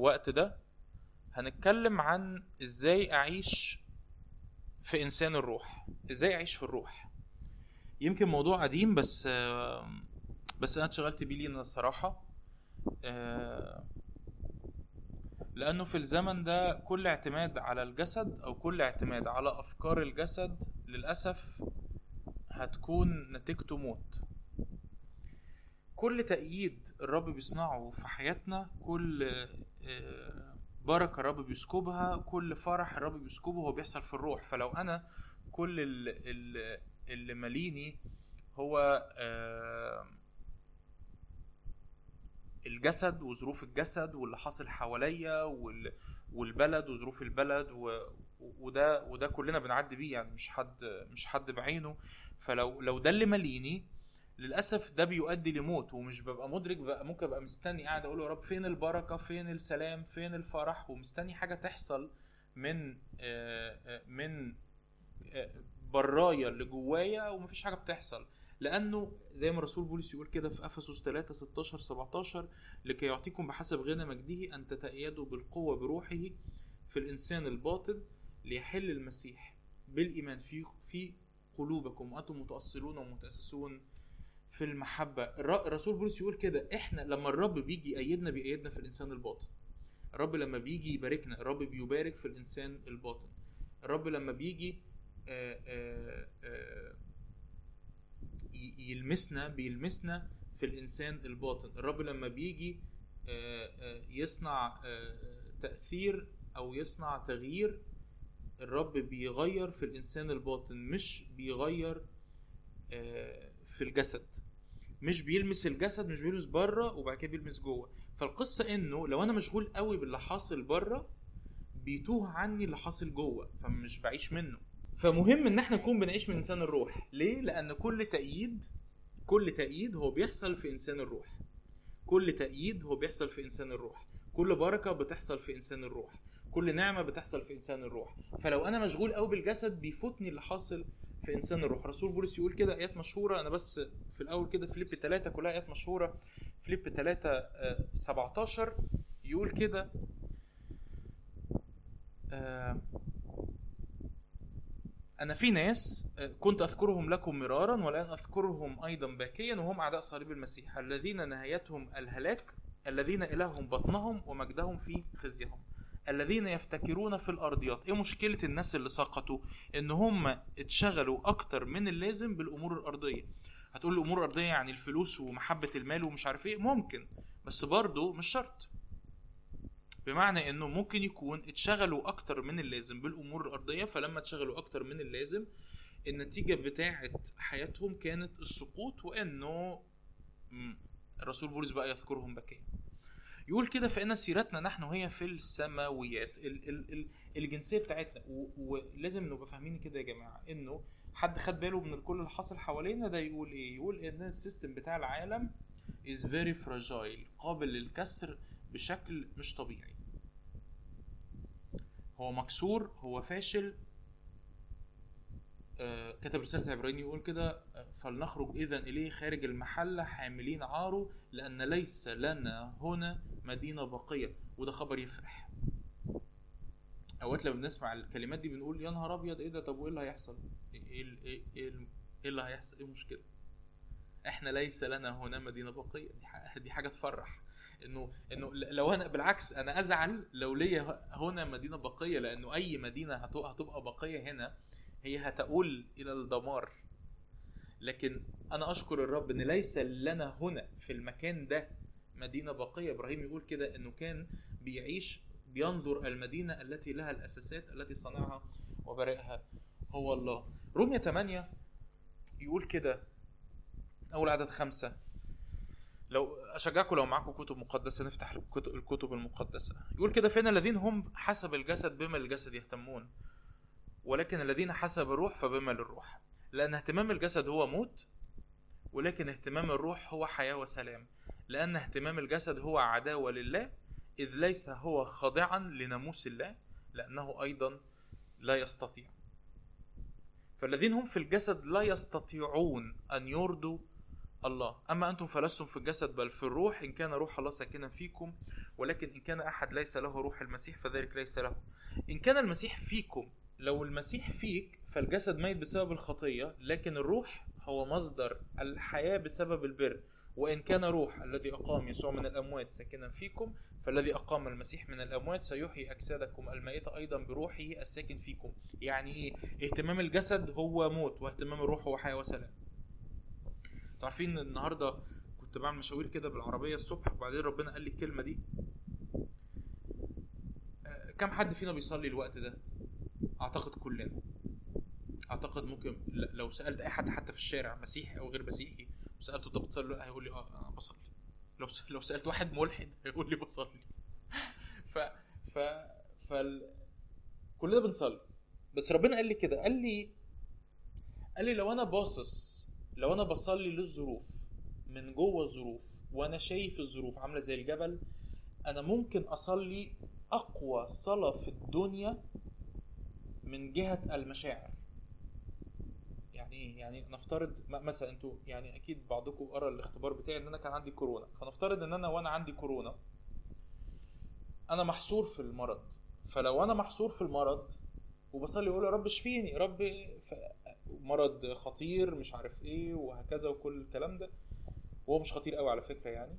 الوقت ده هنتكلم عن ازاي اعيش في انسان الروح ازاي اعيش في الروح يمكن موضوع قديم بس آه، بس انا اتشغلت بيه لينا الصراحه آه، لانه في الزمن ده كل اعتماد على الجسد او كل اعتماد على افكار الجسد للاسف هتكون نتيجته موت كل تأييد الرب بيصنعه في حياتنا كل آه، بركة الرب بيسكبها كل فرح الرب بيسكبه هو بيحصل في الروح فلو أنا كل اللي, اللي ماليني هو آه، الجسد وظروف الجسد واللي حاصل حواليا والبلد وظروف البلد وده وده كلنا بنعدي بيه يعني مش حد مش حد بعينه فلو لو ده اللي ماليني للاسف ده بيؤدي لموت ومش ببقى مدرك بقى ممكن ابقى مستني قاعد اقول يا رب فين البركه فين السلام فين الفرح ومستني حاجه تحصل من آه، آه، من آه، برايا اللي جوايا ومفيش حاجه بتحصل لانه زي ما الرسول بولس يقول كده في افسس 3 16 17 لكي يعطيكم بحسب غنى مجده ان تتأيدوا بالقوه بروحه في الانسان الباطن ليحل المسيح بالايمان في في قلوبكم وانتم متاصلون ومتاسسون في المحبة الرسول بولس يقول كده احنا لما الرب بيجي يأيدنا بيأيدنا في الإنسان الباطن الرب لما بيجي يباركنا الرب بيبارك في الإنسان الباطن الرب لما بيجي آآ آآ آآ يلمسنا بيلمسنا في الإنسان الباطن الرب لما بيجي يصنع تأثير أو يصنع تغيير الرب بيغير في الإنسان الباطن مش بيغير في الجسد مش بيلمس الجسد مش بيلمس بره وبعد كده بيلمس جوه فالقصه انه لو انا مشغول قوي باللي حاصل بره بيتوه عني اللي حاصل جوه فمش بعيش منه فمهم ان احنا نكون بنعيش من انسان الروح ليه لان كل تأييد كل تأييد هو بيحصل في انسان الروح كل تأييد هو بيحصل في انسان الروح كل بركه بتحصل في انسان الروح كل نعمه بتحصل في انسان الروح فلو انا مشغول قوي بالجسد بيفوتني اللي حاصل في انسان الروح رسول بولس يقول كده ايات مشهوره انا بس في الاول كده فيليب 3 كلها ايات مشهوره فيليب 3 17 آه، يقول كده آه، أنا في ناس آه، كنت أذكرهم لكم مرارا والآن أذكرهم أيضا باكيا وهم أعداء صليب المسيح الذين نهايتهم الهلاك الذين إلههم بطنهم ومجدهم في خزيهم الذين يفتكرون في الارضيات ايه مشكله الناس اللي سقطوا ان هم اتشغلوا اكتر من اللازم بالامور الارضيه هتقول الامور الارضيه يعني الفلوس ومحبه المال ومش عارف ايه ممكن بس برضه مش شرط بمعنى انه ممكن يكون اتشغلوا اكتر من اللازم بالامور الارضيه فلما اتشغلوا اكتر من اللازم النتيجه بتاعه حياتهم كانت السقوط وانه الرسول بولس بقى يذكرهم بكيه يقول كده فإن سيرتنا نحن هي في السماويات ال ال ال الجنسية بتاعتنا ولازم نبقى فاهمين كده يا جماعة إنه حد خد باله من كل اللي حاصل حوالينا ده يقول إيه؟ يقول إن السيستم بتاع العالم is very fragile قابل للكسر بشكل مش طبيعي هو مكسور هو فاشل آه كتب رسالة عبراني يقول كده فلنخرج إذا إليه خارج المحلة حاملين عاره لأن ليس لنا هنا مدينة باقية وده خبر يفرح اوقات لما بنسمع الكلمات دي بنقول يا نهار ابيض ايه ده طب وايه اللي هيحصل ايه ايه ايه, إيه اللي هيحصل ايه المشكله احنا ليس لنا هنا مدينه باقيه دي حاجه تفرح انه انه لو انا بالعكس انا ازعل لو ليا هنا مدينه باقيه لانه اي مدينه هتبقى باقيه هنا هي هتؤول الى الدمار لكن انا اشكر الرب ان ليس لنا هنا في المكان ده مدينة باقية إبراهيم يقول كده أنه كان بيعيش بينظر المدينة التي لها الأساسات التي صنعها وبرئها هو الله رومية 8 يقول كده أول عدد خمسة لو أشجعكم لو معاكم كتب مقدسة نفتح الكتب المقدسة يقول كده فإن الذين هم حسب الجسد بما الجسد يهتمون ولكن الذين حسب الروح فبما للروح لأن اهتمام الجسد هو موت ولكن اهتمام الروح هو حياة وسلام لأن اهتمام الجسد هو عداوة لله إذ ليس هو خاضعا لناموس الله لأنه أيضا لا يستطيع فالذين هم في الجسد لا يستطيعون أن يرضوا الله أما أنتم فلستم في الجسد بل في الروح إن كان روح الله ساكنا فيكم ولكن إن كان أحد ليس له روح المسيح فذلك ليس له إن كان المسيح فيكم لو المسيح فيك فالجسد ميت بسبب الخطية لكن الروح هو مصدر الحياة بسبب البر وإن كان روح الذي أقام يسوع من الأموات ساكنا فيكم فالذي أقام المسيح من الأموات سيحيي أجسادكم المائتة أيضا بروحه الساكن فيكم يعني إيه اهتمام الجسد هو موت واهتمام الروح هو حياة وسلام عارفين النهارده كنت بعمل مشاوير كده بالعربيه الصبح وبعدين ربنا قال لي الكلمه دي آه، كم حد فينا بيصلي الوقت ده اعتقد كلنا اعتقد ممكن لو سالت اي حد حتى في الشارع مسيحي او غير مسيحي وسالته انت بتصلي هيقول لي اه انا بصلي لو لو سالت واحد ملحد هيقول لي بصلي ف ف ف كلنا بنصلي بس ربنا قال لي كده قال لي قال لي لو انا باصص لو انا بصلي للظروف من جوه الظروف وانا شايف الظروف عامله زي الجبل انا ممكن اصلي اقوى صلاه في الدنيا من جهه المشاعر يعني ايه يعني نفترض مثلا انتوا يعني اكيد بعضكم قرا الاختبار بتاعي ان انا كان عندي كورونا فنفترض ان انا وانا عندي كورونا انا محصور في المرض فلو انا محصور في المرض وبصلي اقول يا رب اشفيني يا رب مرض خطير مش عارف ايه وهكذا وكل الكلام ده وهو مش خطير قوي على فكره يعني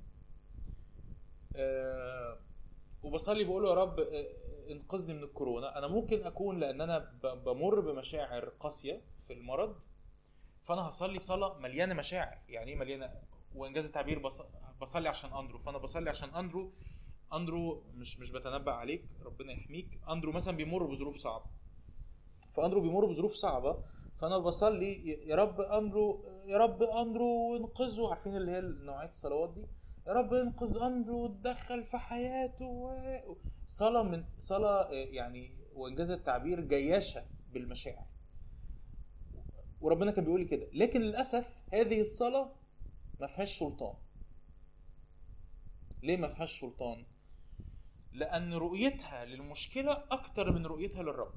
أه وبصلي بقول له يا رب آه، انقذني من الكورونا انا ممكن اكون لان انا بمر بمشاعر قاسيه في المرض فانا هصلي صلاه مليانه مشاعر يعني ايه مليانه وانجاز التعبير بصلي عشان اندرو فانا بصلي عشان اندرو اندرو مش مش بتنبأ عليك ربنا يحميك اندرو مثلا بيمر بظروف صعبه فاندرو بيمر بظروف صعبه فانا بصلي يا رب اندرو يا رب اندرو انقذه عارفين اللي هي نوعيه الصلوات دي يا رب انقذ اندرو وتدخل في حياته و... صلاه من صلاه يعني وانجاز التعبير جياشه بالمشاعر وربنا كان بيقول لي كده لكن للاسف هذه الصلاه ما فيهاش سلطان ليه ما فيهاش سلطان لان رؤيتها للمشكله اكتر من رؤيتها للرب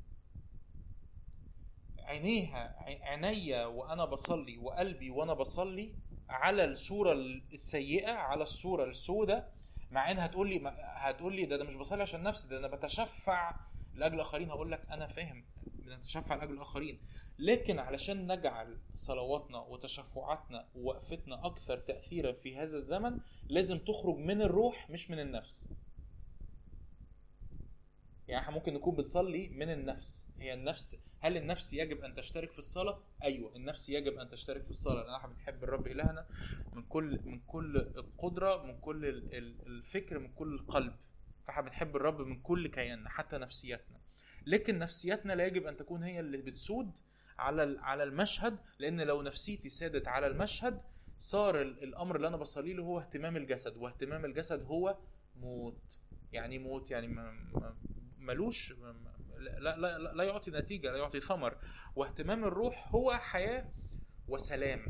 عينيها عينيا وانا بصلي وقلبي وانا بصلي على الصوره السيئه على الصوره السوداء مع انها هتقول لي هتقول لي ده انا مش بصلي عشان نفسي ده انا بتشفع لاجل الاخرين هقول لك انا فاهم بنتشفع لاجل الاخرين لكن علشان نجعل صلواتنا وتشفعاتنا ووقفتنا اكثر تاثيرا في هذا الزمن لازم تخرج من الروح مش من النفس يعني احنا ممكن نكون بنصلي من النفس هي النفس هل النفس يجب ان تشترك في الصلاه ايوه النفس يجب ان تشترك في الصلاه لان احنا بنحب الرب الهنا من كل من كل القدره من كل الفكر من كل القلب فاحنا بنحب الرب من كل كياننا حتى نفسياتنا لكن نفسياتنا لا يجب ان تكون هي اللي بتسود على على المشهد لان لو نفسيتي سادت على المشهد صار الامر اللي انا بصلي له هو اهتمام الجسد واهتمام الجسد هو موت يعني موت يعني ملوش لا, لا, لا يعطي نتيجة لا يعطي ثمر واهتمام الروح هو حياة وسلام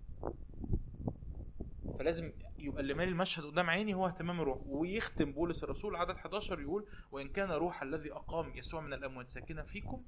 فلازم يبقى اللي مالي المشهد قدام عيني هو اهتمام الروح ويختم بولس الرسول عدد 11 يقول وان كان روح الذي اقام يسوع من الاموات ساكنا فيكم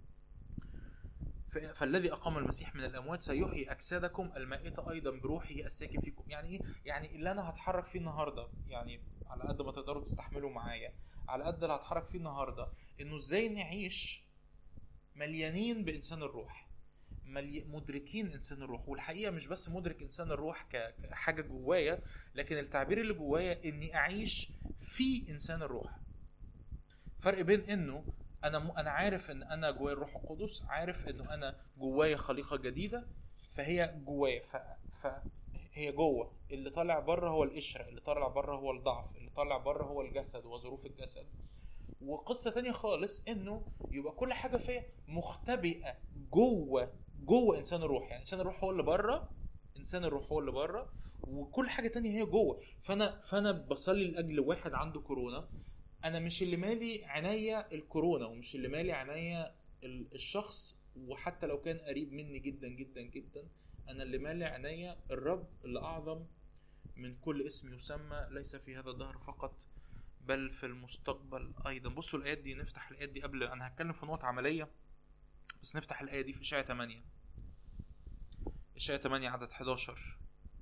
فالذي اقام المسيح من الاموات سيحيي اجسادكم المائته ايضا بروحه الساكن فيكم يعني ايه يعني اللي انا هتحرك فيه النهارده يعني على قد ما تقدروا تستحملوا معايا على قد اللي هتحرك فيه النهارده انه ازاي نعيش مليانين بانسان الروح مدركين انسان الروح والحقيقه مش بس مدرك انسان الروح كحاجه جوايا لكن التعبير اللي جوايا اني اعيش في انسان الروح فرق بين انه انا انا عارف ان انا جوايا الروح القدس عارف انه انا جوايا خليقه جديده فهي جوايا ف... فهي جوه اللي طالع بره هو القشره اللي طالع بره هو الضعف اللي طالع بره هو الجسد وظروف الجسد وقصه تانية خالص انه يبقى كل حاجه فيا مختبئه جوه جوه انسان الروح يعني انسان الروح هو اللي بره انسان الروح هو اللي بره وكل حاجه تانية هي جوه فانا فانا بصلي لاجل واحد عنده كورونا انا مش اللي مالي عينيا الكورونا ومش اللي مالي عينيا الشخص وحتى لو كان قريب مني جدا جدا جدا انا اللي مالي عينيا الرب اللي اعظم من كل اسم يسمى ليس في هذا الدهر فقط بل في المستقبل ايضا بصوا الايات دي نفتح الايات دي قبل انا هتكلم في نقط عمليه بس نفتح الايه دي في اشعياء 8 اشعياء 8 عدد 11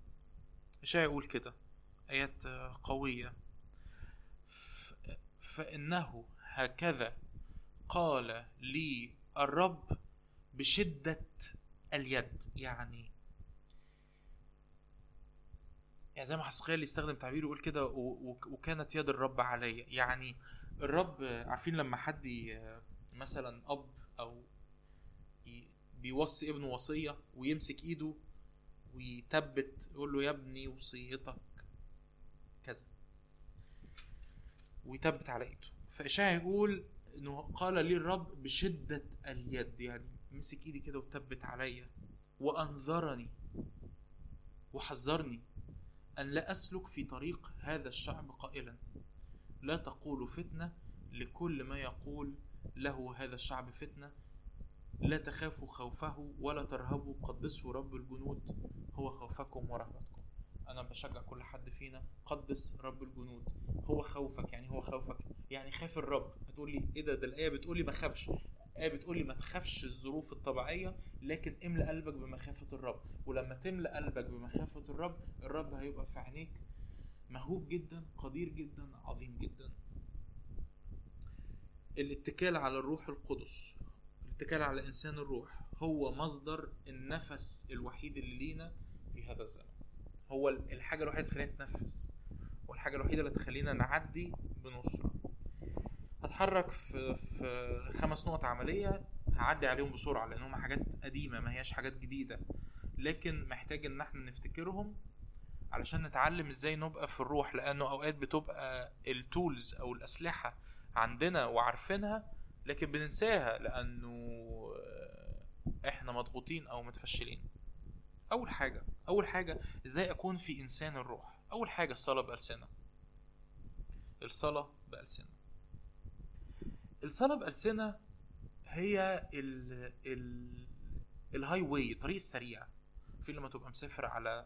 إشاعة يقول كده آيات قوية فإنه هكذا قال لي الرب بشدة اليد يعني يعني زي ما حسقيال يستخدم تعبير يقول كده وكانت يد الرب عليا يعني الرب عارفين لما حد مثلا اب او بيوصي ابنه وصيه ويمسك ايده ويثبت يقول له يا ابني وصيتك كذا ويثبت على ايده فاشعيا يقول انه قال لي الرب بشده اليد يعني مسك ايدي كده وثبت عليا وانذرني وحذرني ان لا اسلك في طريق هذا الشعب قائلا لا تقولوا فتنه لكل ما يقول له هذا الشعب فتنه لا تخافوا خوفه ولا ترهبوا قدسوا رب الجنود هو خوفكم ورهبتكم انا بشجع كل حد فينا قدس رب الجنود هو خوفك يعني هو خوفك يعني خاف الرب هتقول لي ايه ده ده الايه بتقول لي ما خافش آية بتقول لي ما تخافش الظروف الطبيعية لكن املأ قلبك بمخافة الرب ولما تملأ قلبك بمخافة الرب الرب هيبقى في عينيك مهوب جدا قدير جدا عظيم جدا الاتكال على الروح القدس الاتكال على انسان الروح هو مصدر النفس الوحيد اللي لينا في هذا الزمن هو الحاجه الوحيده اللي تخلينا نتنفس والحاجه الوحيده اللي تخلينا نعدي بنصره هتحرك في في خمس نقط عمليه هعدي عليهم بسرعه لان هم حاجات قديمه ما هياش حاجات جديده لكن محتاج ان احنا نفتكرهم علشان نتعلم ازاي نبقى في الروح لانه اوقات بتبقى التولز او الاسلحه عندنا وعارفينها لكن بننساها لانه احنا مضغوطين او متفشلين اول حاجه اول حاجه ازاي اكون في انسان الروح اول حاجه الصلاه بالسنه الصلاه بالسنه الصلاه بالسنه هي ال ال الهاي واي الطريق السريع في لما تبقى مسافر على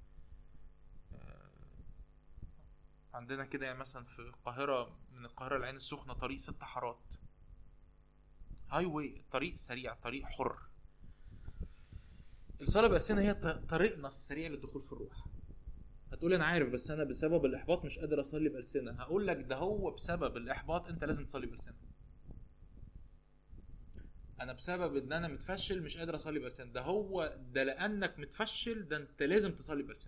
عندنا كده يعني مثلا في القاهرة من القاهرة العين السخنة طريق ست حارات هاي واي طريق سريع طريق حر الصلاة بأسنا هي طريقنا السريع للدخول في الروح هتقول انا عارف بس انا بسبب الاحباط مش قادر اصلي بألسنة هقول لك ده هو بسبب الاحباط انت لازم تصلي بألسنة انا بسبب ان انا متفشل مش قادر اصلي بألسنة ده هو ده لانك متفشل ده انت لازم تصلي بألسنة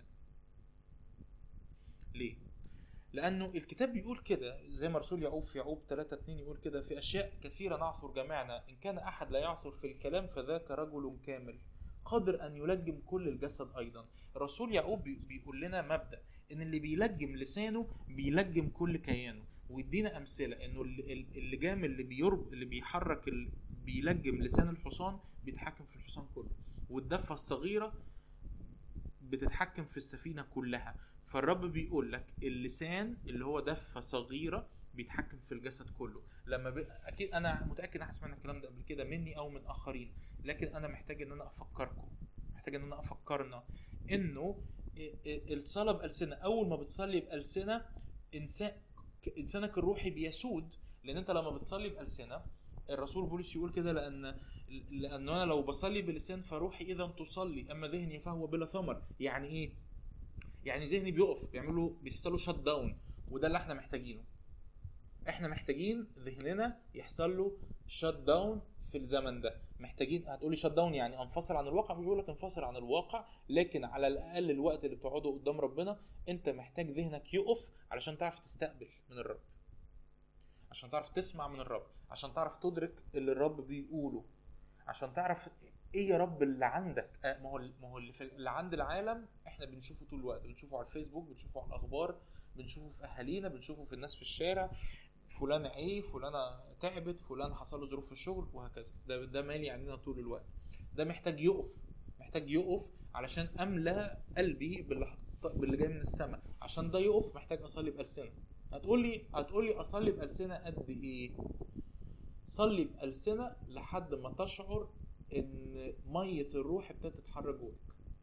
ليه لانه الكتاب بيقول كده زي ما رسول يعقوب في يعقوب 3 2 يقول كده في اشياء كثيره نعثر جميعنا ان كان احد لا يعثر في الكلام فذاك رجل كامل قادر ان يلجم كل الجسد ايضا رسول يعقوب بيقول لنا مبدا ان اللي بيلجم لسانه بيلجم كل كيانه ويدينا امثله انه اللجام اللي بيرب اللي بيحرك اللي بيلجم لسان الحصان بيتحكم في الحصان كله والدفه الصغيره بتتحكم في السفينه كلها فالرب بيقول لك اللسان اللي هو دفه صغيره بيتحكم في الجسد كله لما ب... اكيد انا متاكد ان سمعنا الكلام ده قبل كده مني او من اخرين لكن انا محتاج ان انا افكركم محتاج ان انا افكرنا انه الصلاه بالسنه اول ما بتصلي بالسنه انسان انسانك الروحي بيسود لان انت لما بتصلي بالسنه الرسول بولس يقول كده لان لانه انا لو بصلي بلسان فروحي اذا تصلي اما ذهني فهو بلا ثمر يعني ايه يعني ذهني بيقف بيعملوا بيحصل له شت داون وده اللي احنا محتاجينه احنا محتاجين ذهننا يحصل له شت داون في الزمن ده محتاجين هتقولي شت داون يعني انفصل عن الواقع مش بقول لك انفصل عن الواقع لكن على الاقل الوقت اللي بتقعده قدام ربنا انت محتاج ذهنك يقف علشان تعرف تستقبل من الرب عشان تعرف تسمع من الرب عشان تعرف تدرك اللي الرب بيقوله عشان تعرف ايه يا رب اللي عندك آه ما هو ما هو اللي, في اللي عند العالم احنا بنشوفه طول الوقت بنشوفه على الفيسبوك بنشوفه على الاخبار بنشوفه في اهالينا بنشوفه في الناس في الشارع فلانة ايه فلانة تعبت فلان حصل له ظروف في الشغل وهكذا ده ده مالي عينينا طول الوقت ده محتاج يقف محتاج يقف علشان املى قلبي باللي باللي جاي من السماء عشان ده يقف محتاج اصلي بالسنه هتقول لي هتقول لي اصلي بالسنه قد ايه صلي بالسنه لحد ما تشعر ان ميه الروح ابتدت تتحرك جواك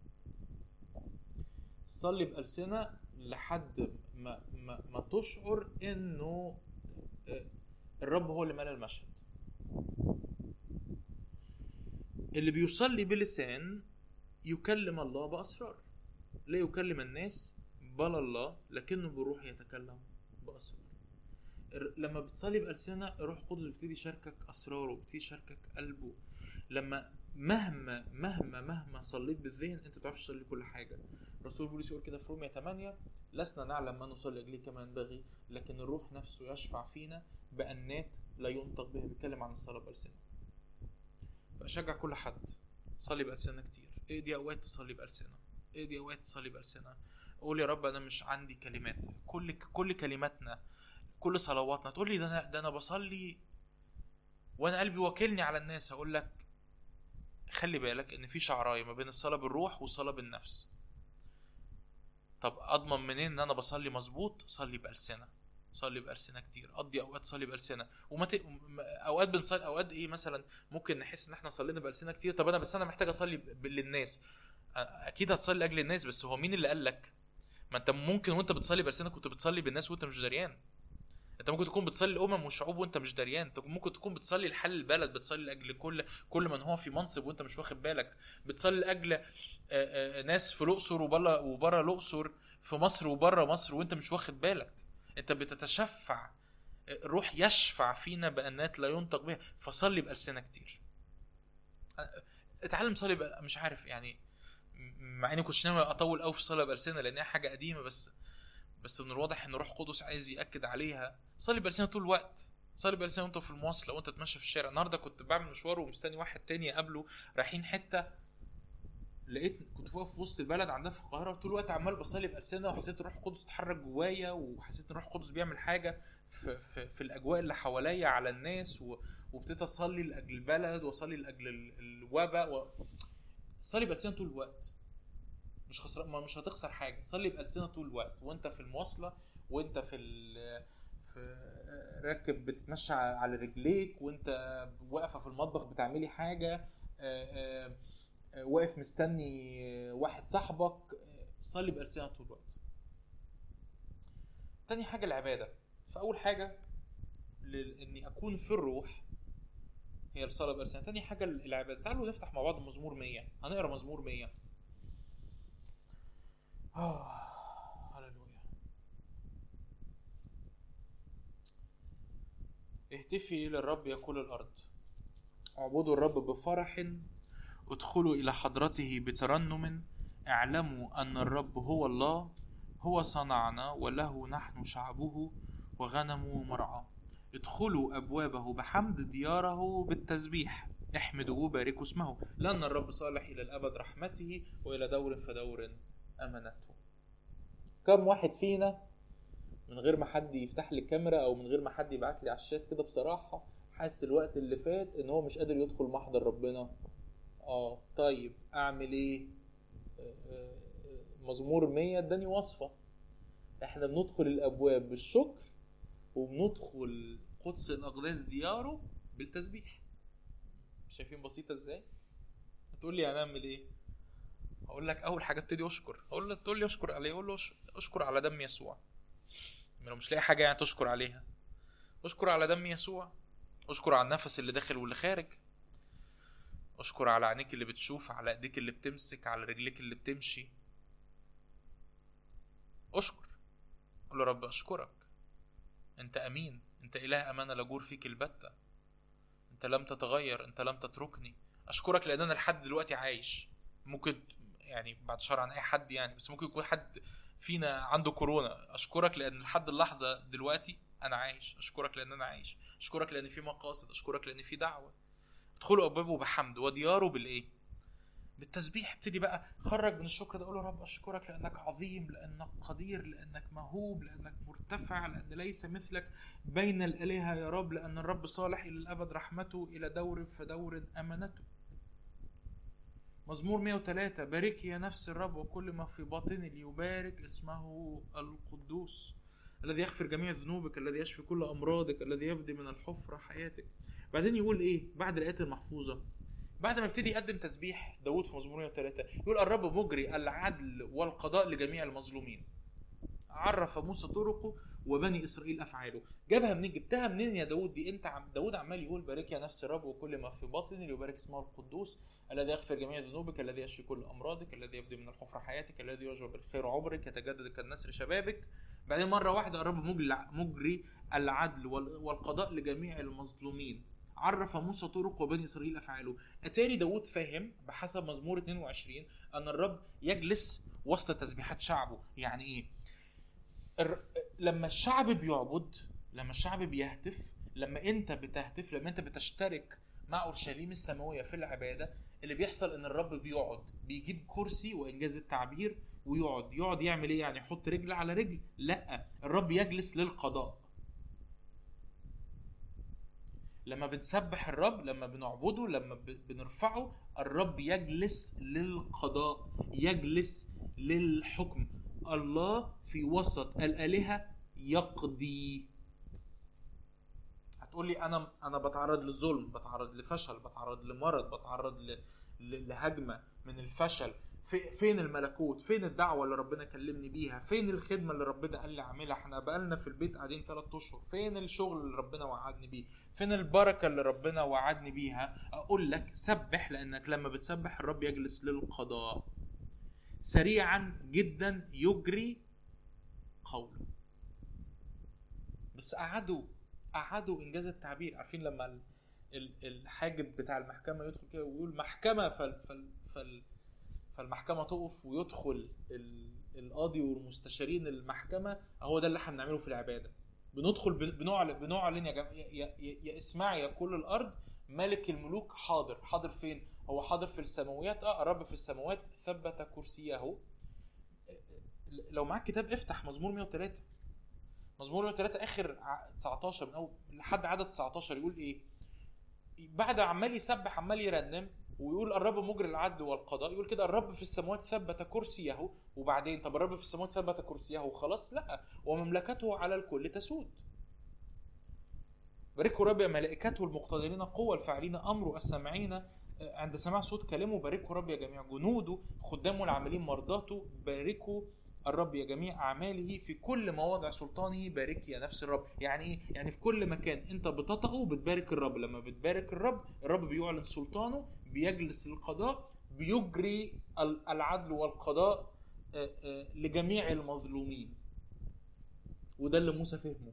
صلي بالسنه لحد ما ما, ما تشعر انه الرب هو اللي مال المشهد اللي بيصلي بلسان يكلم الله باسرار لا يكلم الناس بل الله لكنه بالروح يتكلم بأسرار الر- لما بتصلي بألسنة الروح القدس بيبتدي يشاركك أسراره بيبتدي يشاركك قلبه لما مهما مهما مهما صليت بالذهن انت بتعرفش تصلي كل حاجه رسول بولس يقول كده في رومية 8 لسنا نعلم ما نصلي اجله كما ينبغي لكن الروح نفسه يشفع فينا بأنات لا ينطق بها بيتكلم عن الصلاه بألسنة فأشجع كل حد صلي بألسنة كتير اقضي اوقات تصلي بألسنة اقضي اوقات تصلي بألسنة قول يا رب انا مش عندي كلمات كل كل كلماتنا كل صلواتنا تقول لي ده انا ده انا بصلي وانا قلبي واكلني على الناس اقول لك خلي بالك ان في شعرايه ما بين الصلاه بالروح والصلاه بالنفس طب اضمن منين ان انا بصلي مظبوط صلي بالسنه صلي بالسنه كتير قضي اوقات صلي بالسنه وما ت... م- اوقات بنصلي اوقات ايه مثلا ممكن نحس ان احنا صلينا بالسنه كتير طب انا بس انا محتاج اصلي ب... للناس أ- اكيد هتصلي لاجل الناس بس هو مين اللي قال لك ما انت ممكن وانت بتصلي بالسنه كنت بتصلي بالناس وانت مش دريان انت ممكن تكون بتصلي الامم والشعوب وانت مش دريان انت ممكن تكون بتصلي لحل البلد بتصلي لاجل كل كل من هو في منصب وانت مش واخد بالك بتصلي لاجل آه، آه، ناس في الاقصر وبره وبره الاقصر في مصر وبره مصر وانت مش واخد بالك انت بتتشفع الروح يشفع فينا بانات لا ينطق بها فصلي بالسنه كتير اه، اتعلم صلي بأ- مش عارف يعني م- مع اني كنتش ناوي اطول قوي في الصلاه بالسنه لانها حاجه قديمه بس بس من الواضح ان روح قدس عايز ياكد عليها صلي بالسنه طول الوقت صلي بالسنه وانت في المواصله وانت تمشي في الشارع النهارده كنت بعمل مشوار ومستني واحد تاني اقابله رايحين حته لقيت كنت واقف في وسط البلد عندنا في القاهره طول الوقت عمال بصلي بالسنه وحسيت روح القدس اتحرك جوايا وحسيت ان روح القدس بيعمل حاجه في, في, في الاجواء اللي حواليا على الناس و- وابتديت اصلي لاجل البلد واصلي لاجل ال- الوباء و... صلي بالسنه طول الوقت مش خسران ما مش هتخسر حاجه صلي بالسنه طول الوقت وانت في المواصله وانت في ال... في راكب بتتمشى على رجليك وانت واقفه في المطبخ بتعملي حاجه آه، آه، آه، واقف مستني واحد صاحبك آه، صلي بألسنة طول الوقت تاني حاجة العبادة فأول حاجة لل- إني أكون في الروح هي الصلاة بألسنة تاني حاجة العبادة تعالوا نفتح مع بعض مزمور 100 هنقرا مزمور 100 آه هللويا اهتفي إلى الرب يا كل الأرض اعبدوا الرب بفرح ادخلوا إلى حضرته بترنم اعلموا أن الرب هو الله هو صنعنا وله نحن شعبه وغنمه مرعاه ادخلوا أبوابه بحمد دياره بالتسبيح احمدوا وباركوا اسمه لأن الرب صالح إلى الأبد رحمته وإلى دور فدور أمانته كم واحد فينا من غير ما حد يفتح لي الكاميرا او من غير ما حد يبعت لي على الشات كده بصراحه حاسس الوقت اللي فات ان هو مش قادر يدخل محضر ربنا اه طيب اعمل ايه آه، آه، آه، مزمور 100 اداني وصفه احنا بندخل الابواب بالشكر وبندخل قدس الاقداس دياره بالتسبيح شايفين بسيطه ازاي هتقول لي هنعمل ايه هقول لك اول حاجه ابتدي اشكر اقول لك تقول لي اشكر عليه اقول له أش- اشكر على دم يسوع لو مش لاقي حاجه يعني تشكر عليها اشكر على دم يسوع اشكر على النفس اللي داخل واللي خارج اشكر على عينيك اللي بتشوف على ايديك اللي بتمسك على رجليك اللي بتمشي اشكر قول له رب اشكرك انت امين انت اله امانه لا جور فيك البته انت لم تتغير انت لم تتركني اشكرك لان انا لحد دلوقتي عايش ممكن يعني بعد شر عن اي حد يعني بس ممكن يكون حد فينا عنده كورونا اشكرك لان لحد اللحظه دلوقتي انا عايش اشكرك لان انا عايش اشكرك لان في مقاصد اشكرك لان في دعوه ادخلوا ابوابه بحمد ودياره بالايه بالتسبيح ابتدي بقى خرج من الشكر ده قول له رب اشكرك لانك عظيم لانك قدير لانك موهوب لانك مرتفع لان ليس مثلك بين الالهه يا رب لان الرب صالح الى الابد رحمته الى دور فدور امانته مزمور 103 باركي يا نفس الرب وكل ما في باطني ليبارك اسمه القدوس الذي يغفر جميع ذنوبك الذي يشفي كل امراضك الذي يفدي من الحفره حياتك بعدين يقول ايه بعد الايات المحفوظه بعد ما ابتدي يقدم تسبيح داود في مزمور 103 يقول الرب مجري العدل والقضاء لجميع المظلومين عرف موسى طرقه وبني اسرائيل افعاله جابها منين جبتها منين يا داود دي انت عم داود عمال يقول بارك يا نفس الرب وكل ما في باطني ليبارك اسمه القدوس الذي يغفر جميع ذنوبك الذي يشفي كل امراضك الذي يبدي من الحفره حياتك الذي يجبر بالخير عمرك يتجدد كالنسر شبابك بعدين مره واحده الرب مجري العدل والقضاء لجميع المظلومين عرف موسى طرق وبني اسرائيل افعاله اتاري داود فاهم بحسب مزمور 22 ان الرب يجلس وسط تسبيحات شعبه يعني ايه لما الشعب بيعبد لما الشعب بيهتف لما انت بتهتف لما انت بتشترك مع اورشليم السماويه في العباده اللي بيحصل ان الرب بيقعد بيجيب كرسي وانجاز التعبير ويقعد يقعد يعمل ايه يعني يحط رجل على رجل لا الرب يجلس للقضاء لما بنسبح الرب لما بنعبده لما بنرفعه الرب يجلس للقضاء يجلس للحكم الله في وسط الآلهة يقضي هتقول لي انا انا بتعرض لظلم بتعرض لفشل بتعرض لمرض بتعرض لهجمه من الفشل في فين الملكوت فين الدعوه اللي ربنا كلمني بيها فين الخدمه اللي ربنا قال لي اعملها احنا بقالنا في البيت قاعدين 3 اشهر فين الشغل اللي ربنا وعدني بيه فين البركه اللي ربنا وعدني بيها اقول لك سبح لانك لما بتسبح الرب يجلس للقضاء سريعا جدا يجري قوله بس قعدوا قعدوا انجاز التعبير عارفين لما الحاجب بتاع المحكمه يدخل كده ويقول محكمه فال فال فال فالمحكمه تقف ويدخل القاضي والمستشارين المحكمه هو ده اللي احنا بنعمله في العباده بندخل بنعلن بنعلن يا, جم... يا, يا, يا اسمعي يا كل الارض ملك الملوك حاضر حاضر فين هو حاضر في السماويات اه الرب في السماوات ثبت كرسيه لو معاك كتاب افتح مزمور 103 مزمور 103 اخر 19 من اول لحد عدد 19 يقول ايه بعد عمال يسبح عمال يرنم ويقول الرب مجري العدل والقضاء يقول كده الرب في السماوات ثبت كرسيه وبعدين طب الرب في السماوات ثبت كرسيه وخلاص لا ومملكته على الكل تسود باركوا رب ملائكته المقتدرين قوة الفاعلين أمره السامعين عند سماع صوت كلامه باركوا رب يا جميع جنوده خدامه العاملين مرضاته باركوا الرب يا جميع أعماله في كل مواضع سلطانه بارك يا نفس الرب يعني إيه؟ يعني في كل مكان أنت بتطأه بتبارك الرب لما بتبارك الرب الرب بيعلن سلطانه بيجلس للقضاء بيجري العدل والقضاء لجميع المظلومين وده اللي موسى فهمه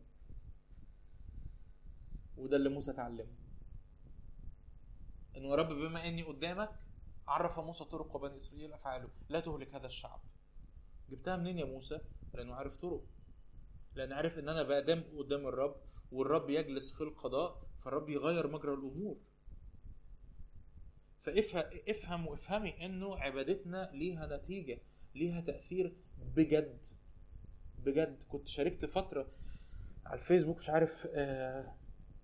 وده اللي موسى اتعلمه انه يا رب بما اني قدامك عرف موسى طرق بني اسرائيل افعاله لا تهلك هذا الشعب جبتها منين يا موسى لانه عارف طرق لان عارف ان انا بقدم قدام الرب والرب يجلس في القضاء فالرب يغير مجرى الامور فافهم وافهمي انه عبادتنا ليها نتيجه ليها تاثير بجد بجد كنت شاركت فتره على الفيسبوك مش عارف آه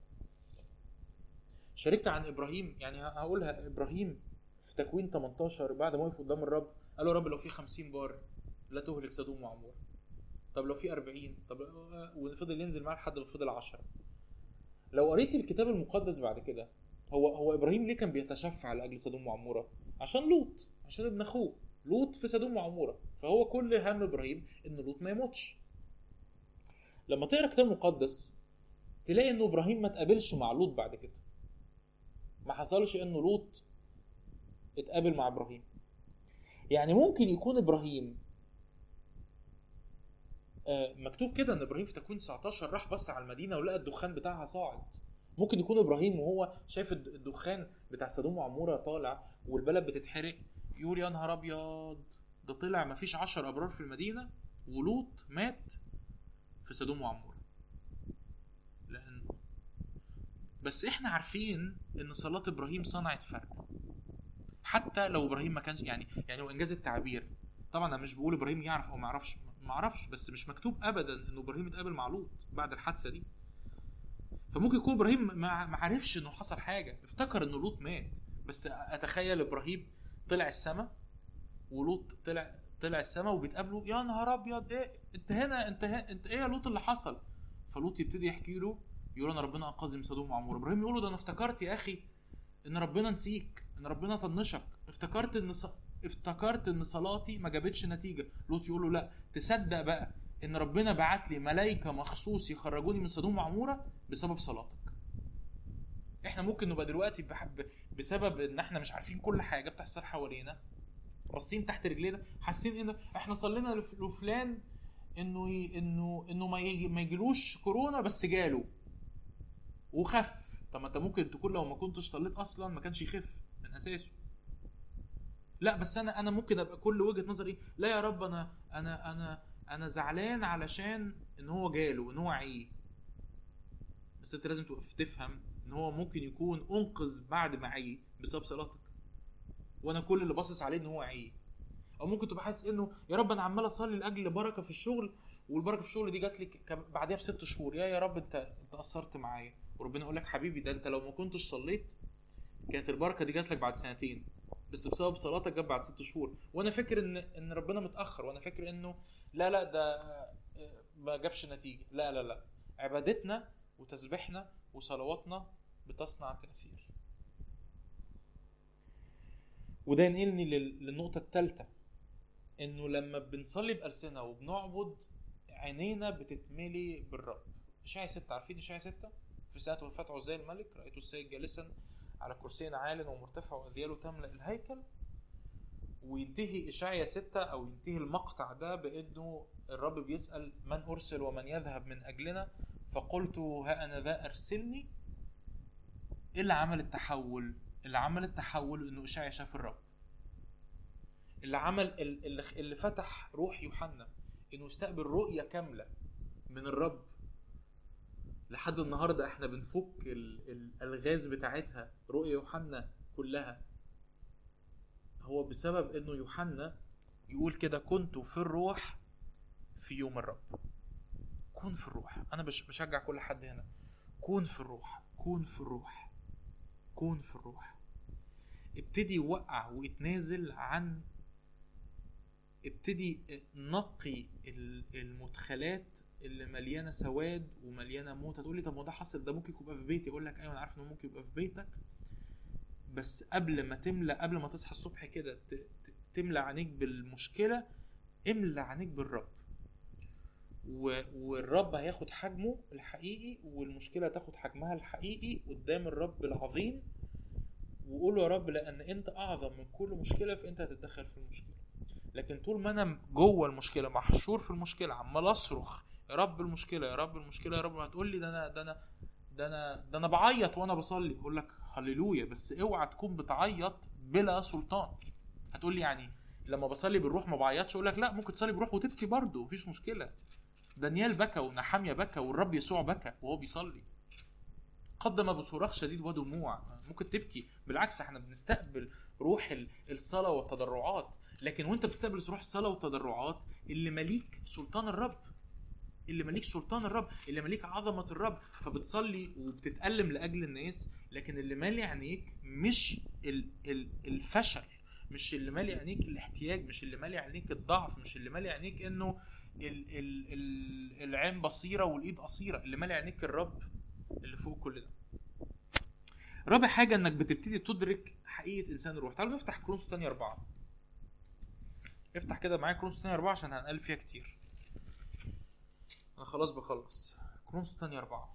شاركت عن ابراهيم يعني هقولها ابراهيم في تكوين 18 بعد ما وقف قدام الرب قال له يا رب لو في 50 بار لا تهلك سدوم وعمور طب لو في 40 طب وفضل ينزل معاه لحد ما فضل 10 لو قريت الكتاب المقدس بعد كده هو هو ابراهيم ليه كان بيتشفع لاجل سدوم وعموره عشان لوط عشان ابن اخوه لوط في سدوم وعموره فهو كل هم ابراهيم ان لوط ما يموتش لما تقرا الكتاب المقدس تلاقي انه ابراهيم ما تقابلش مع لوط بعد كده ما حصلش انه لوط اتقابل مع ابراهيم يعني ممكن يكون ابراهيم مكتوب كده ان ابراهيم في تكوين 19 راح بص على المدينه ولقى الدخان بتاعها صاعد ممكن يكون ابراهيم وهو شايف الدخان بتاع سدوم وعموره طالع والبلد بتتحرق يقول يا نهار ابيض ده طلع مفيش 10 ابرار في المدينه ولوط مات في سدوم وعموره لان بس احنا عارفين ان صلاه ابراهيم صنعت فرق حتى لو ابراهيم ما كانش يعني يعني هو انجاز التعبير طبعا انا مش بقول ابراهيم يعرف او ما يعرفش ما اعرفش بس مش مكتوب ابدا ان ابراهيم اتقابل مع لوط بعد الحادثه دي فممكن يكون ابراهيم ما عرفش انه حصل حاجه افتكر انه لوط مات بس اتخيل ابراهيم طلع السما ولوط طلع طلع السما وبيتقابلوا يا نهار ابيض ايه انت هنا انت هنا انت ايه يا لوط اللي حصل فلوط يبتدي يحكي له يقول انا ربنا انقذني من سدوم وعمور ابراهيم يقول له ده انا افتكرت يا اخي ان ربنا نسيك ان ربنا طنشك افتكرت ان ص... افتكرت ان صلاتي ما جابتش نتيجه لوط يقول له لا تصدق بقى ان ربنا بعت لي ملائكه مخصوص يخرجوني من سدوم وعموره بسبب صلاتك احنا ممكن نبقى دلوقتي بحب بسبب ان احنا مش عارفين كل حاجه بتحصل حوالينا باصين تحت رجلينا حاسين ان احنا صلينا لف- لفلان انه ي... انه انه ما, يجي... ما يجيلوش كورونا بس جاله وخف طب ما انت ممكن تكون لو ما كنتش صليت اصلا ما كانش يخف من اساسه لا بس انا انا ممكن ابقى كل وجهه نظري لا يا رب انا انا انا انا زعلان علشان ان هو جاله ان هو عيه بس انت لازم تبقى تفهم ان هو ممكن يكون انقذ بعد ما عيه بسبب صلاتك وانا كل اللي باصص عليه ان هو عيه او ممكن تبقى حاسس انه يا رب انا عمال اصلي لاجل بركه في الشغل والبركه في الشغل دي جات لي ك- بعدها بست شهور يا يا رب انت انت قصرت معايا وربنا يقول لك حبيبي ده انت لو ما كنتش صليت كانت البركه دي جات لك بعد سنتين بس بسبب صلاتك جت بعد ست شهور وانا فاكر ان ان ربنا متاخر وانا فاكر انه لا لا ده آه، ما جابش نتيجه لا لا لا عبادتنا وتسبيحنا وصلواتنا بتصنع تاثير وده ينقلني لل- للنقطه الثالثه انه لما بنصلي بألسنة وبنعبد عينينا بتتملي بالرب اشعيا ستة عارفين اشعيا ستة في ساعة وفاة عزية الملك رأيت السيد جالسا على كرسي عال ومرتفع وأذياله تملأ الهيكل وينتهي إشعيا ستة أو ينتهي المقطع ده بأنه الرب بيسأل من أرسل ومن يذهب من أجلنا فقلت ها أنا ذا أرسلني إيه اللي عمل التحول؟ اللي عمل التحول إنه إشعيا شاف الرب اللي عمل ال- اللي, اللي فتح روح يوحنا انه يستقبل رؤيه كامله من الرب لحد النهارده احنا بنفك ال- الالغاز بتاعتها رؤيه يوحنا كلها هو بسبب انه يوحنا يقول كده كنت في الروح في يوم الرب كون في الروح انا بش- بشجع كل حد هنا كون في الروح كون في الروح كون في الروح ابتدي وقع واتنازل عن ابتدي نقي ال- المدخلات اللي مليانه سواد ومليانه موت هتقولي طب ما ده حصل ده ممكن يبقى في بيتي اقول لك ايوه انا عارف انه ممكن يبقى في بيتك بس قبل ما تملى قبل ما تصحى الصبح كده ت- ت- تملى عينيك بالمشكله املى عينيك بالرب و... والرب هياخد حجمه الحقيقي والمشكله هتاخد حجمها الحقيقي قدام الرب العظيم وقول له يا رب لان انت اعظم من كل مشكله فانت هتتدخل في المشكله لكن طول ما انا جوه المشكله محشور في المشكله عمال اصرخ يا رب المشكله يا رب المشكله يا رب هتقول لي ده انا ده انا ده انا ده انا بعيط وانا بصلي اقول لك هللويا بس اوعى تكون بتعيط بلا سلطان هتقول لي يعني لما بصلي بالروح ما بعيطش اقول لك لا ممكن تصلي بالروح وتبكي برضه مفيش مشكله دانيال بكى ونحاميه بكى والرب يسوع بكى وهو بيصلي قدم بصراخ شديد ودموع ممكن تبكي بالعكس احنا بنستقبل روح ال- الصلاه والتضرعات لكن وانت بتستقبل روح الصلاه والتضرعات اللي مليك سلطان الرب اللي مليك سلطان الرب اللي مليك عظمه الرب فبتصلي وبتتالم لاجل الناس لكن اللي مالي عينيك مش ال- ال- الفشل مش اللي مالي عينيك الاحتياج مش اللي مالي عينيك الضعف مش اللي مالي عينيك انه ال ال ال العين بصيره والايد قصيره اللي مالي عينيك الرب اللي فوق كل ده رابع حاجه انك بتبتدي تدرك حقيقه انسان الروح تعالوا نفتح كرونس تانية أربعة افتح كده معايا كرونس تانية أربعة عشان هنقلب فيها كتير انا خلاص بخلص كرونس تانية أربعة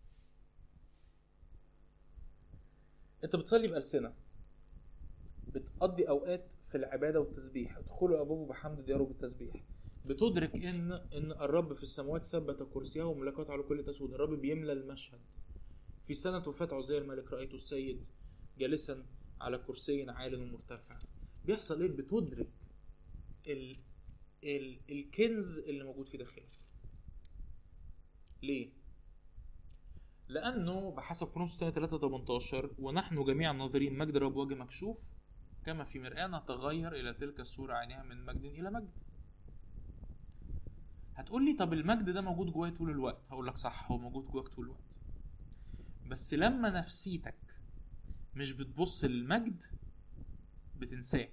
انت بتصلي بألسنة بتقضي اوقات في العباده والتسبيح ادخلوا ابوابه بحمد دياره بالتسبيح بتدرك ان ان الرب في السماوات ثبت كرسيه وملكاته على كل تسود الرب بيملى المشهد في سنة وفاة عزير الملك رأيت السيد جالسا على كرسي عال ومرتفع بيحصل ايه بتدرك ال... ال... الكنز اللي موجود في داخلك ليه لانه بحسب كورنثوس 3 18 ونحن جميعا ناظرين مجد الرب وجه مكشوف كما في مرآة نتغير الى تلك الصورة عينها من مجد الى مجد هتقول لي طب المجد ده موجود جوايا طول الوقت هقول لك صح هو موجود جواك طول الوقت بس لما نفسيتك مش بتبص للمجد بتنساه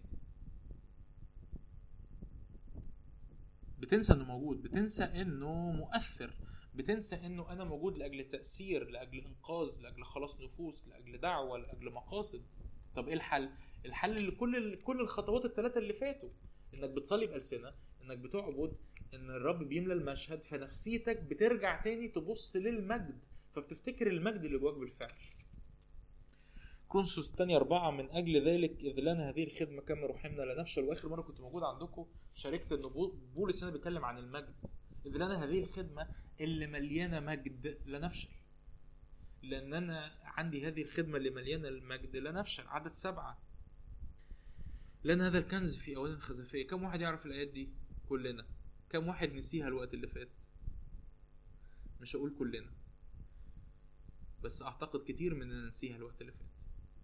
بتنسى انه موجود بتنسى انه مؤثر بتنسى انه انا موجود لاجل تاثير لاجل انقاذ لاجل خلاص نفوس لاجل دعوه لاجل مقاصد طب ايه الحل الحل لكل كل الخطوات الثلاثه اللي فاتوا انك بتصلي بالسنه انك بتعبد ان الرب بيملى المشهد فنفسيتك بترجع تاني تبص للمجد فبتفتكر المجد اللي جواك بالفعل كرونسوس الثانية أربعة من أجل ذلك إذ لنا هذه الخدمة كما رحمنا لا نفشل وآخر مرة كنت موجود عندكم شاركت إن بولس هنا بيتكلم عن المجد إذ لنا هذه الخدمة اللي مليانة مجد لا نفشل لأن أنا عندي هذه الخدمة اللي مليانة المجد لا نفشل عدد سبعة لأن هذا الكنز في أوان خزفية كم واحد يعرف الآيات دي كلنا كم واحد نسيها الوقت اللي فات مش هقول كلنا بس أعتقد كتير مننا نسيها الوقت اللي فات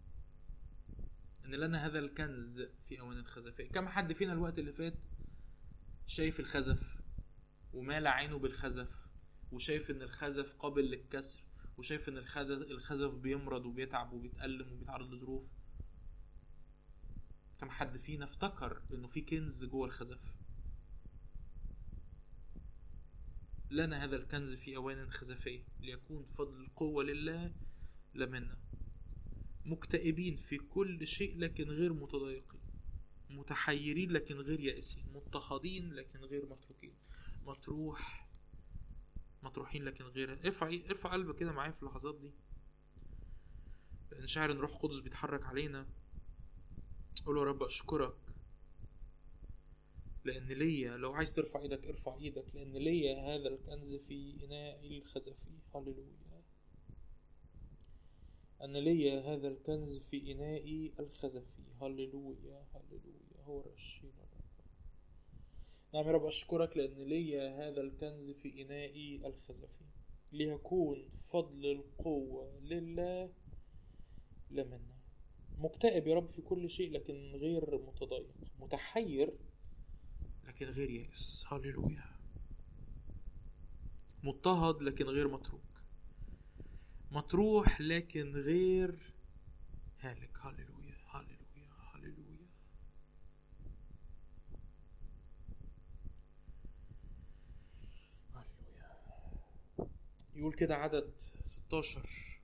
ان لنا هذا الكنز في اوان الخزفية كم حد فينا الوقت اللي فات شايف الخزف ومال عينه بالخزف وشايف ان الخزف قابل للكسر وشايف ان الخزف بيمرض وبيتعب وبيتألم وبيتعرض لظروف كم حد فينا افتكر انه في كنز جوه الخزف لنا هذا الكنز في اوان خزفية ليكون فضل القوة لله لا منا مكتئبين في كل شيء لكن غير متضايقين متحيرين لكن غير يائسين مضطهدين لكن غير متروكين مطروح مطروحين لكن غير ارفع ارفع قلبك كده معايا في اللحظات دي لان شاعر ان روح قدس بيتحرك علينا قول يا رب اشكرك لان ليا لو عايز ترفع ايدك ارفع ايدك لان ليا هذا الكنز في اناء الخزفي هللويا أن لي هذا الكنز في إنائي الخزفي هللويا هللويا هو رشيد نعم يا رب أشكرك لأن لي هذا الكنز في إنائي الخزفي ليكون فضل القوة لله لا منا مكتئب يا رب في كل شيء لكن غير متضايق متحير لكن غير يائس هللويا مضطهد لكن غير متروك مطروح لكن غير هالك هللويا هللويا هللويا هللويا يقول كده عدد 16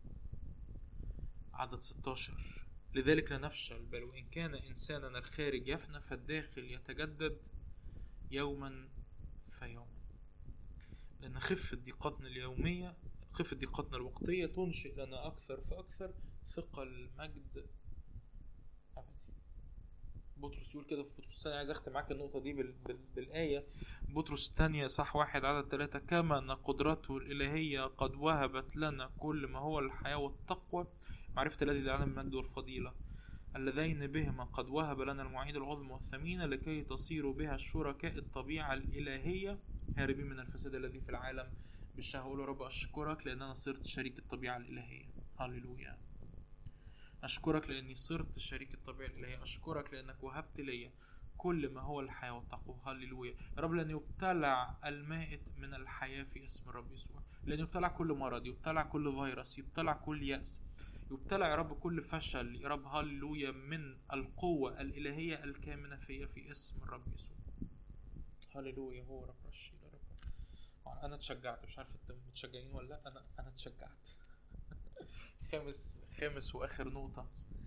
عدد 16 لذلك لا نفشل بل وإن كان إنساننا الخارج يفنى فالداخل يتجدد يوما فيوما لأن خفة ضيقاتنا اليومية خفة ضيقتنا الوقتية تنشئ لنا أكثر فأكثر ثقل مجد أبدي بطرس يقول كده في بطرس الثانية عايز أختم معاك النقطة دي بال... بال... بالآية بطرس الثانية صح واحد عدد ثلاثة كما أن قدرته الإلهية قد وهبت لنا كل ما هو الحياة والتقوى معرفة الذي دعانا المجد والفضيلة اللذين بهما قد وهب لنا المواعيد العظمى والثمينة لكي تصيروا بها الشركاء الطبيعة الإلهية هاربين من الفساد الذي في العالم بالشهوة أقول يا رب أشكرك لأن أنا صرت شريك الطبيعة الإلهية هللويا أشكرك لأني صرت شريك الطبيعة الإلهية أشكرك لأنك وهبت لي كل ما هو الحياة والتقوى هللويا يا رب لأن يبتلع المائت من الحياة في اسم الرب يسوع لأن يبتلع كل مرض يبتلع كل فيروس يبتلع كل يأس يبتلع يا رب كل فشل يا رب هللويا من القوة الإلهية الكامنة فيا في اسم الرب يسوع هللويا هو رب رشيد انا اتشجعت مش عارف انت متشجعين ولا لا انا انا اتشجعت خامس خامس واخر نقطة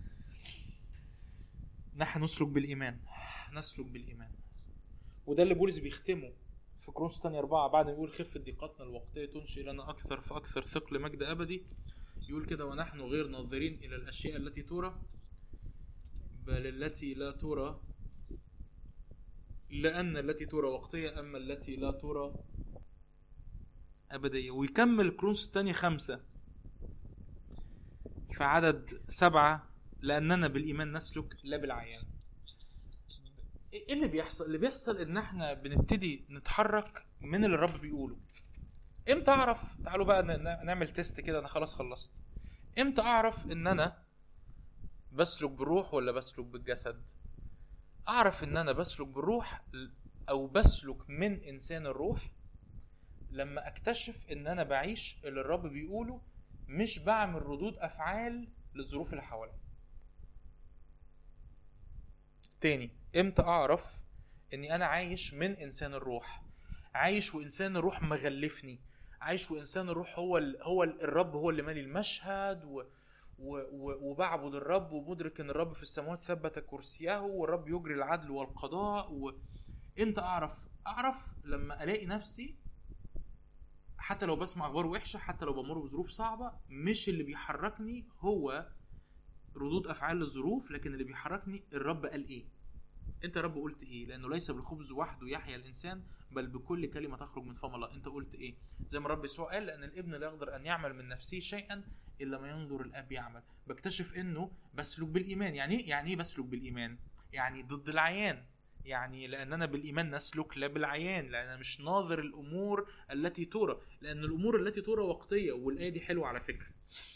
نحن نسلك بالايمان نسلك بالايمان وده اللي بولس بيختمه في كرونس تاني أربعة بعد ما يقول خفة ضيقاتنا الوقتية تنشئ لنا أكثر فأكثر ثقل مجد أبدي يقول كده ونحن غير ناظرين إلى الأشياء التي ترى بل التي لا ترى لأن التي ترى وقتية أما التي لا ترى أبدية ويكمل كرونس الثانية خمسة في عدد سبعة لأننا بالإيمان نسلك لا بالعيان ايه اللي بيحصل اللي بيحصل ان احنا بنبتدي نتحرك من اللي الرب بيقوله امتى اعرف تعالوا بقى نعمل تيست كده انا خلاص خلصت امتى اعرف ان انا بسلك بالروح ولا بسلك بالجسد اعرف ان انا بسلك بالروح او بسلك من انسان الروح لما اكتشف ان انا بعيش اللي الرب بيقوله مش بعمل ردود افعال للظروف اللي حواليا تاني امتى اعرف اني انا عايش من انسان الروح عايش وانسان الروح مغلفني عايش وانسان الروح هو ال هو ال الرب هو اللي مالي المشهد و و و وبعبد الرب ومدرك ان الرب في السماوات ثبت كرسيه والرب يجري العدل والقضاء وامتى اعرف اعرف لما الاقي نفسي حتى لو بسمع اخبار وحشه حتى لو بمر بظروف صعبه مش اللي بيحركني هو ردود افعال الظروف لكن اللي بيحركني الرب قال ايه انت يا رب قلت ايه لانه ليس بالخبز وحده يحيا الانسان بل بكل كلمه تخرج من فم الله انت قلت ايه زي ما الرب يسوع قال لان الابن لا يقدر ان يعمل من نفسه شيئا الا ما ينظر الاب يعمل بكتشف انه بسلك بالايمان يعني ايه يعني ايه بسلك بالايمان يعني ضد العيان يعني لاننا بالايمان نسلك لا بالعيان لان مش ناظر الامور التي ترى لان الامور التي ترى وقتيه والايه دي حلوه على فكره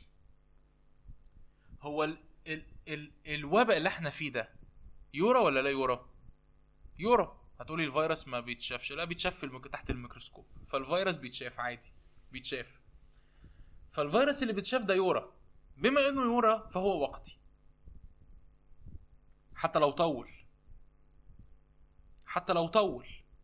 هو ال ال ال الوباء اللي احنا فيه ده يرى ولا لا يرى يرى هتقولي الفيروس ما بيتشافش لا بيتشاف في المك... تحت الميكروسكوب فالفيروس بيتشاف عادي بيتشاف فالفيروس اللي بيتشاف ده يرى بما انه يرى فهو وقتي حتى لو طول حتى لو طول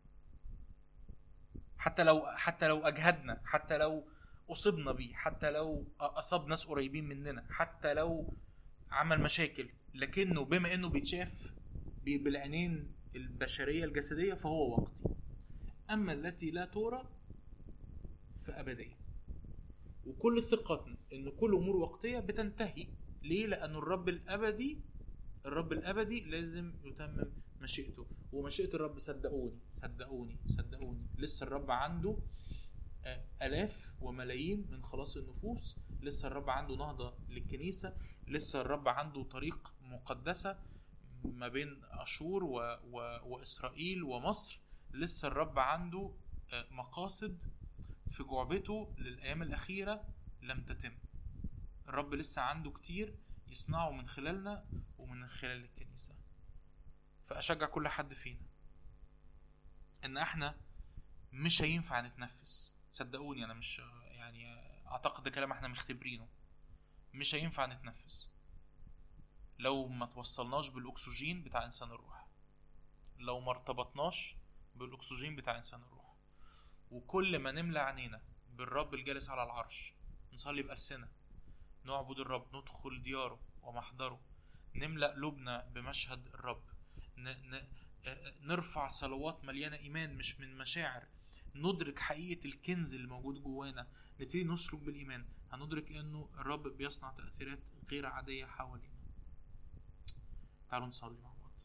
حتى لو حتى لو اجهدنا حتى لو اصبنا بيه حتى لو اصاب ناس قريبين مننا حتى لو عمل مشاكل لكنه بما انه بيتشاف بالعينين البشريه الجسديه فهو وقتي اما التي لا ترى فابديه وكل ثقتنا ان كل امور وقتيه بتنتهي ليه لان الرب الابدي الرب الابدي لازم يتمم مشيئته ومشيئه الرب صدقوني صدقوني صدقوني لسه الرب عنده آلاف وملايين من خلاص النفوس لسه الرب عنده نهضة للكنيسة لسه الرب عنده طريق مقدسة ما بين أشور و... و... وإسرائيل ومصر لسه الرب عنده مقاصد في جعبته للأيام الأخيرة لم تتم الرب لسه عنده كتير يصنعه من خلالنا ومن خلال الكنيسة فأشجع كل حد فينا إن إحنا مش هينفع نتنفس صدقوني انا مش يعني اعتقد ده كلام احنا مختبرينه مش هينفع نتنفس لو ما توصلناش بالاكسجين بتاع انسان الروح لو ما ارتبطناش بالاكسجين بتاع انسان الروح وكل ما نملى عينينا بالرب الجالس على العرش نصلي بألسنة نعبد الرب ندخل دياره ومحضره نملأ قلوبنا بمشهد الرب ن... ن... نرفع صلوات مليانة إيمان مش من مشاعر ندرك حقيقة الكنز اللي موجود جوانا نبتدي نسلك بالإيمان هندرك إنه الرب بيصنع تأثيرات غير عادية حوالينا تعالوا نصلي مع بعض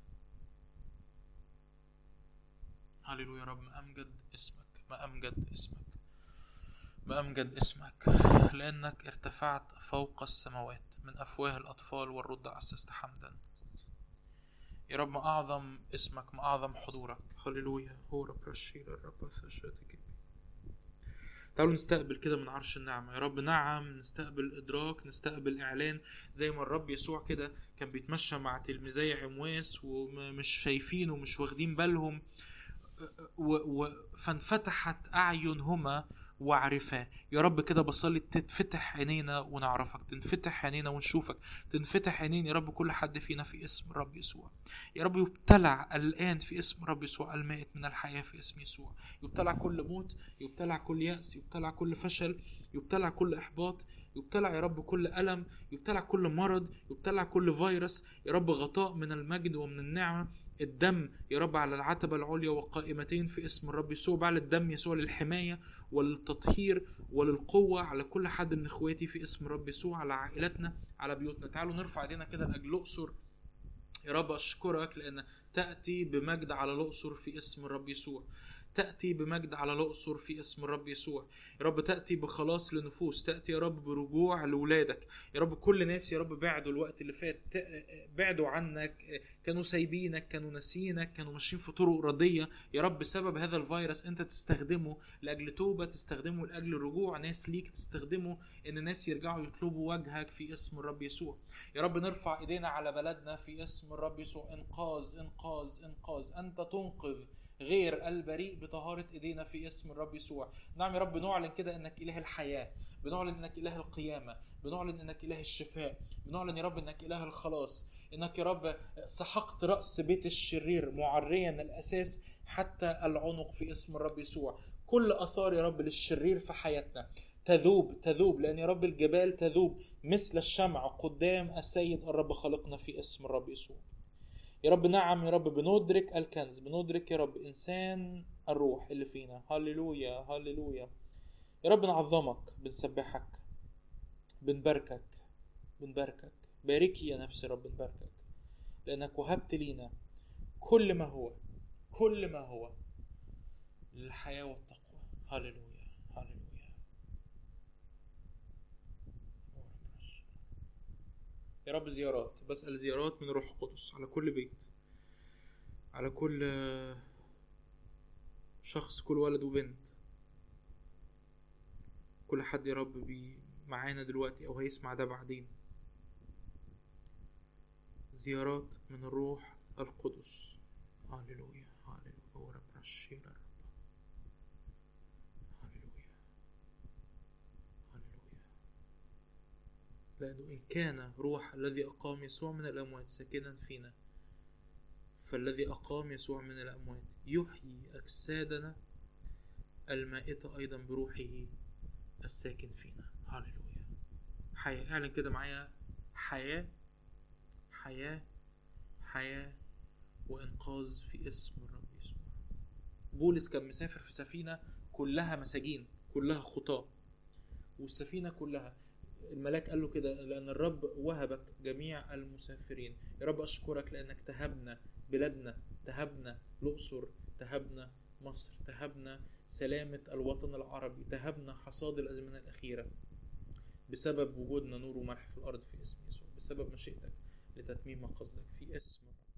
هللويا يا رب ما أمجد اسمك ما أمجد اسمك ما أمجد اسمك لأنك ارتفعت فوق السماوات من أفواه الأطفال والرضع أسست حمدا يا رب ما أعظم اسمك ما أعظم حضورك هللويا هو رب رشيد الرب تعالوا نستقبل كده من عرش النعمة يا رب نعم نستقبل إدراك نستقبل إعلان زي ما الرب يسوع كده كان بيتمشى مع تلميذي عمواس ومش شايفين ومش واخدين بالهم و... و... فانفتحت أعينهما وعرفاه يا رب كده بصلي تتفتح عينينا ونعرفك تنفتح عينينا ونشوفك تنفتح عينين يا رب كل حد فينا في اسم الرب يسوع يا رب يبتلع الآن في اسم الرب يسوع المائت من الحياة في اسم يسوع يبتلع كل موت يبتلع كل يأس يبتلع كل فشل يبتلع كل إحباط يبتلع يا رب كل ألم يبتلع كل مرض يبتلع كل فيروس يا رب غطاء من المجد ومن النعمة الدم يا رب على العتبة العليا والقائمتين في اسم الرب يسوع بعد الدم يسوع للحماية وللتطهير وللقوة على كل حد من اخواتي في اسم الرب يسوع على عائلتنا على بيوتنا تعالوا نرفع ايدينا كده لاجل الاقصر يا رب اشكرك لان تاتي بمجد على الاقصر في اسم الرب يسوع تأتي بمجد على الأقصر في اسم الرب يسوع يا رب تأتي بخلاص لنفوس تأتي يا رب برجوع لولادك يا رب كل ناس يا رب بعدوا الوقت اللي فات بعدوا عنك كانوا سايبينك كانوا ناسينك كانوا ماشيين في طرق ردية يا رب بسبب هذا الفيروس انت تستخدمه لأجل توبة تستخدمه لأجل رجوع ناس ليك تستخدمه ان ناس يرجعوا يطلبوا وجهك في اسم الرب يسوع يا رب نرفع ايدينا على بلدنا في اسم الرب يسوع انقاذ انقاذ انقاذ انت تنقذ غير البريء بطهارة ايدينا في اسم الرب يسوع نعم يا رب نعلن كده انك اله الحياة بنعلن انك اله القيامة بنعلن انك اله الشفاء بنعلن يا رب انك اله الخلاص انك يا رب سحقت رأس بيت الشرير معريا الاساس حتى العنق في اسم الرب يسوع كل اثار يا رب للشرير في حياتنا تذوب تذوب لان يا رب الجبال تذوب مثل الشمع قدام السيد الرب خلقنا في اسم الرب يسوع يا رب نعم يا رب بندرك الكنز بندرك يا رب انسان الروح اللي فينا هللويا هللويا يا رب نعظمك بنسبحك بنباركك بنباركك باركي يا نفسي يا رب نباركك لانك وهبت لينا كل ما هو كل ما هو للحياة والتقوى هللويا هللويا يا رب زيارات بسأل زيارات من روح القدس على كل بيت على كل شخص كل ولد وبنت كل حد يا رب بي معانا دلوقتي او هيسمع ده بعدين زيارات من الروح القدس هللويا هللويا رب رشيل رب هللويا هللويا لأنه إن كان روح الذي أقام يسوع من الأموات ساكنا فينا فالذي أقام يسوع من الأموات يحيي أجسادنا المائتة أيضا بروحه الساكن فينا هللويا حياة اعلن كده معايا حياة حياة حياة وإنقاذ في اسم الرب يسوع بولس كان مسافر في سفينة كلها مساجين كلها خطاة والسفينة كلها الملاك قال له كده لأن الرب وهبك جميع المسافرين يا رب أشكرك لأنك تهبنا بلادنا تهبنا الأقصر تهبنا مصر تهبنا سلامة الوطن العربي تهبنا حصاد الأزمنة الأخيرة بسبب وجودنا نور وملح في الأرض في اسم يسوع بسبب مشيئتك لتتميم قصدك في اسم الرب